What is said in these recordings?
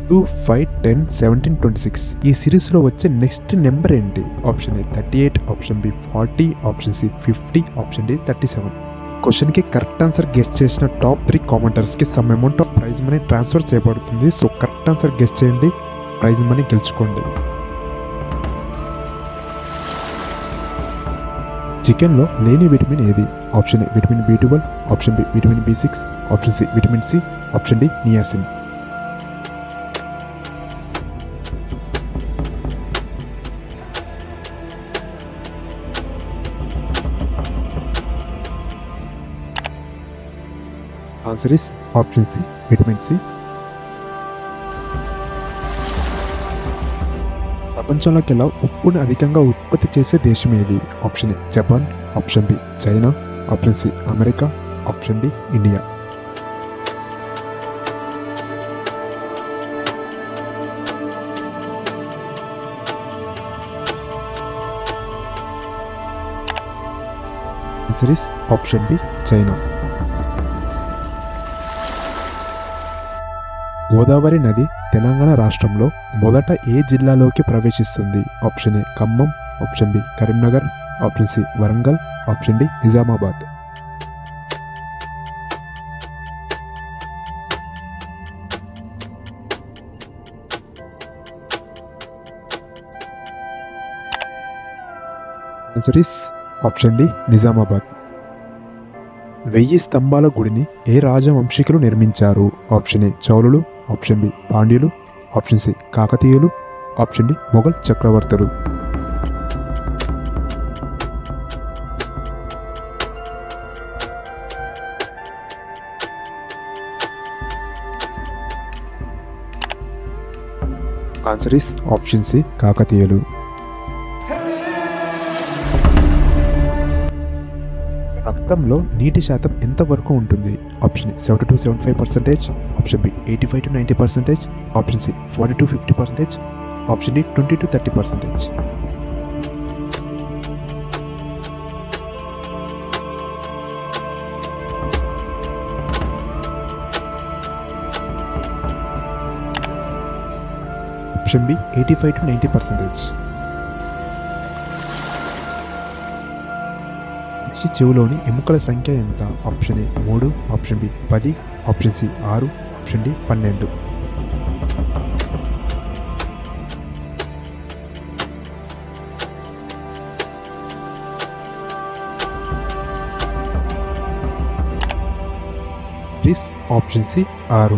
two five ten seventeen twenty six ఈ సిరీస్లో వచ్చే నెక్స్ట్ నెంబర్ ఏంటి option A thirty eight option B forty option C fifty option D thirty seven క్వశ్చన్కి correct answer guessed చేసిన top three కామెంటర్స్కి some amount of prize money transfer చేయబడుతుంది so correct answer guessed చేయండి prize money గెలుచుకోండి చికెన్లో లేని vitamin ఏది option A vitamin B twelve option B vitamin B six option C vitamin C option D niacin answer is option C vitamin C ప్రపంచంలోకెల్లా ఉప్పుని అధికంగా ఉత్పత్తి చేసే దేశం ఏది option A Japan option B China option C America option D India answer is option B China Godavari నది తెలంగాణ రాష్ట్రంలో మొదట ఏ జిల్లాలోకి ప్రవేశిస్తుంది option A Khammam option B Karimnagar option C Warangal option D Nizamabad answer is option D Nizamabad వెయ్యి స్తంభాల గుడిని ఏ రాజవంశీకులు నిర్మించారు ఆప్షన్ ఏ చౌలులు ఆప్షన్ బి పాండ్యులు ఆప్షన్ సి కాకతీయులు ఆప్షన్ డి మొఘల్ చక్రవర్తులు ఆన్సర్ ఇస్ ఆప్షన్ సి కాకతీయులు రక్తంలో నీటి శాతం ఎంత వరకు ఉంటుంది option A seventy to seventy five percentage option B eighty five to ninety percentage option C forty to fifty percentage option D twenty to thirty percentage option B eighty five to ninety percentage మనిషి చెవులోని ఎముకల సంఖ్య ఎంత option A మూడు option B పది option C ఆరు option D పన్నెండు రిస్ ఆప్షన్ సి ఆరు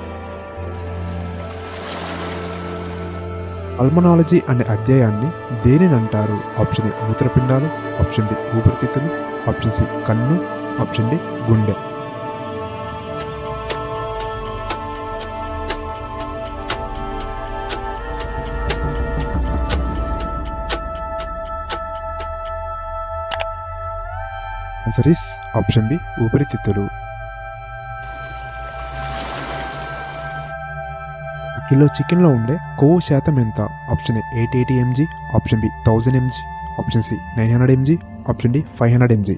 పల్మనాలజీ అనే అధ్యాయాన్ని దేనిని అంటారు ఆప్షన్ ఏ మూత్రపిండాలు ఆప్షన్ బి ఊపిరితిత్తులు ఆప్షన్ సి కన్ను ఆప్షన్ డి గుండె ఆన్సర్ ఇస్ ఆప్షన్ బి ఊపిరితిత్తులు కిలో చికెన్లో ఉండే కొవ్వు శాతం ఎంత option A eight eighty MG option B thousand MG option C nine hundred MG option D five hundred MG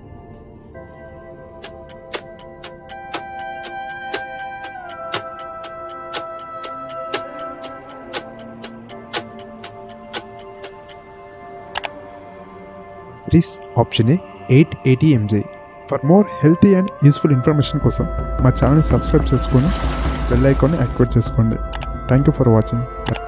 రిస్ option A eight eighty MG for more healthy and useful information కోసం మా channel subscribe చేసుకొని bell ఐకాన్ని activate చేసుకోండి thank you for watching